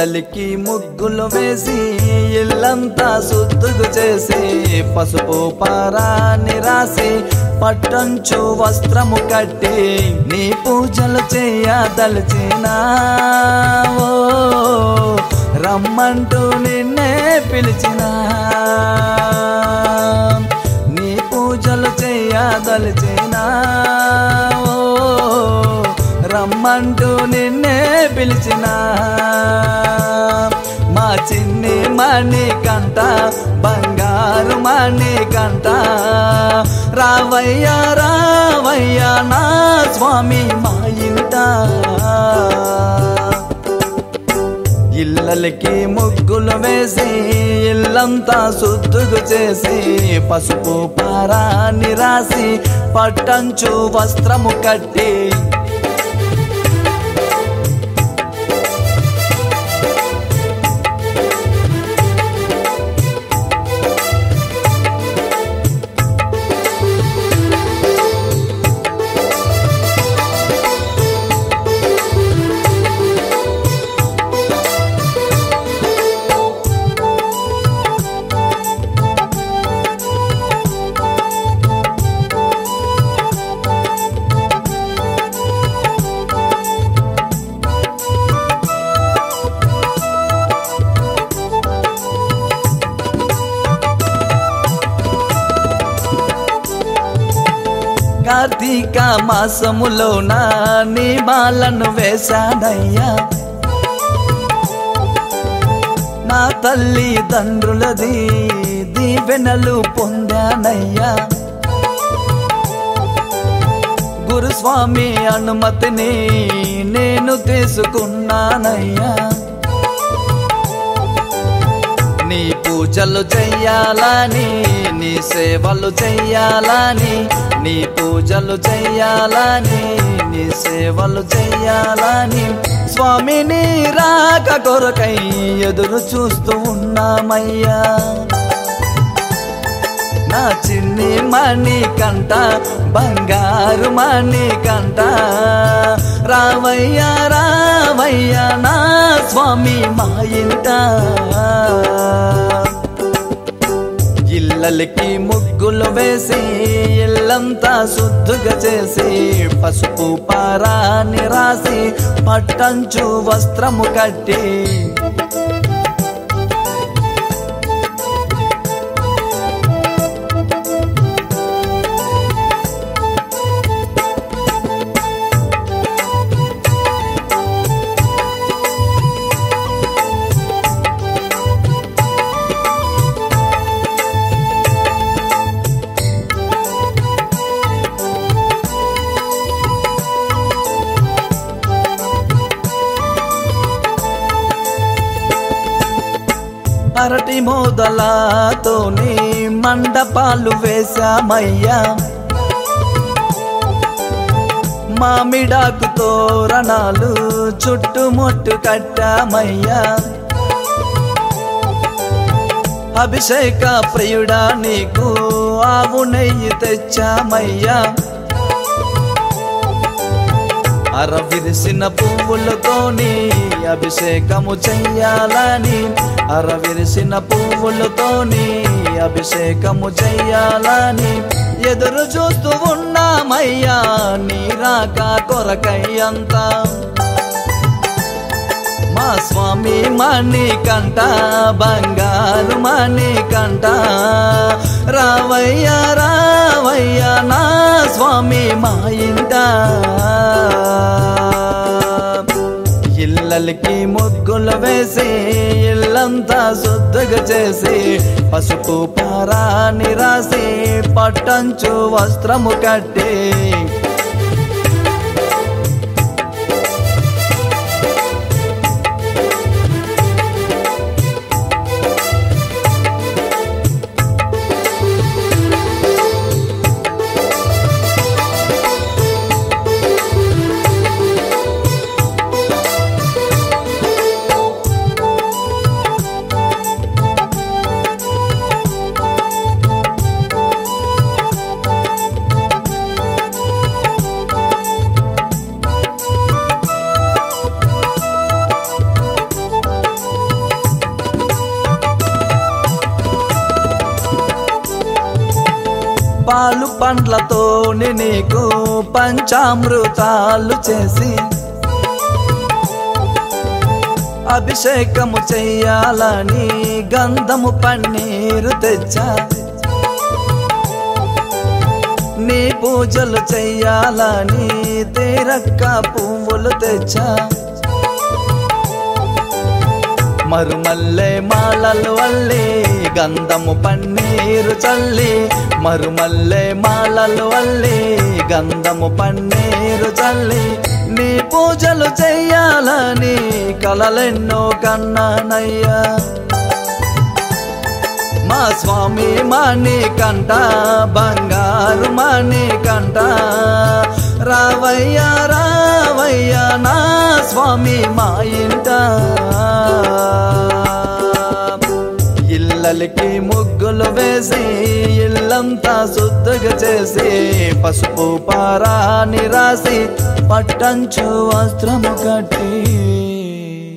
ఇళ్ళకి ముగ్గులు వేసి ఇల్లంతా శుద్ధుగు చేసి పసుపు పారాన్ని రాసి పట్టంచు వస్త్రము కట్టి నీ పూజలు చేయదలిచినా ఓ రమ్మంటూ నిన్నే పిలిచినా నీ పూజలు చేయదలిచినా ఓ రమ్మంటూ నిన్నే పిలిచిన మా చిన్ని మణి కంట బంగారు మణి కంట రావయ్య రావయ్య నా స్వామి మా ఇంట ఇళ్ళకి ముగ్గులు వేసి ఇల్లంతా శుద్ధుగు చేసి పసుపు పారాన్ని రాసి పట్టంచు వస్త్రము కట్టి కార్తీక మాసములోన నీ బాలను వేశానయ్యా నా తల్లి తండ్రులది దీవెనలు పొందానయ్యా గురుస్వామి అనుమతిని నేను తీసుకున్నానయ్యా నీ పూజలు చెయ్యాలని నీ సేవలు చెయ్యాలని నీ పూజలు చెయ్యాలని నీ సేవలు చెయ్యాలని స్వామిని రాక కొరకై ఎదురు చూస్తూ ఉన్నామయ్యా నా చిన్ని మణి కంట బంగారు మణి కంట రావయ్య రావయ్య నా స్వామి మా ఇంట ఇళ్ళకి ముగ్గులు వేసి ఇల్లంతా శుద్ధుగా చేసి పసుపు పారాన్ని రాసి పట్టంచు వస్త్రము కట్టి అరటి మోదలతోని మండపాలు వేశామయ్యా మామిడాకు తోరణాలు చుట్టుముట్టు కట్టామయ్యా అభిషేక ప్రియుడా నీకు ఆవు నెయ్యి తెచ్చామయ్యా అరవిరిసిన పువ్వులతోని అభిషేకము చెయ్యాలని అరవిరిసిన పువ్వులతోని అభిషేకము చెయ్యాలని ఎదురు చూస్తూ ఉన్నామయ్యా నీ రాక కొరకై అంతా మా స్వామి మణి కంట బంగారు మణి కంట రావయ్య రావయ్య నా స్వామి మా ఇంట ఇళ్ళకి ముగ్గులు వేసి ఇల్లంతా శుద్ధగా చేసి పసుపు పారాన్ని రాసి పట్టంచు వస్త్రము కట్టి పండ్లతోని నీకు పంచామృతాలు చేసి అభిషేకము చెయ్యాలని గంధము పన్నీరు తెచ్చా నీ పూజలు చెయ్యాలని తీరక్క పువ్వులు తెచ్చా మరుమల్లె మాలలు అల్లి గంధము పన్నీరు చల్లి మరుమల్లె మాలలు అల్లి గంధము పన్నీరు చల్లి నీ పూజలు చెయ్యాలని కలలెన్నో కన్నానయ్యా మా స్వామి మాని కంట బంగారు మాని కంట రావయ్య రావయ్య నా స్వామి మా ఇంట ఇళ్ళకి ముగ్గులు వేసి ఇల్లంతా శుద్ధగా చేసి పసుపు పారాని రాసి పట్టంచు వస్త్రము కట్టి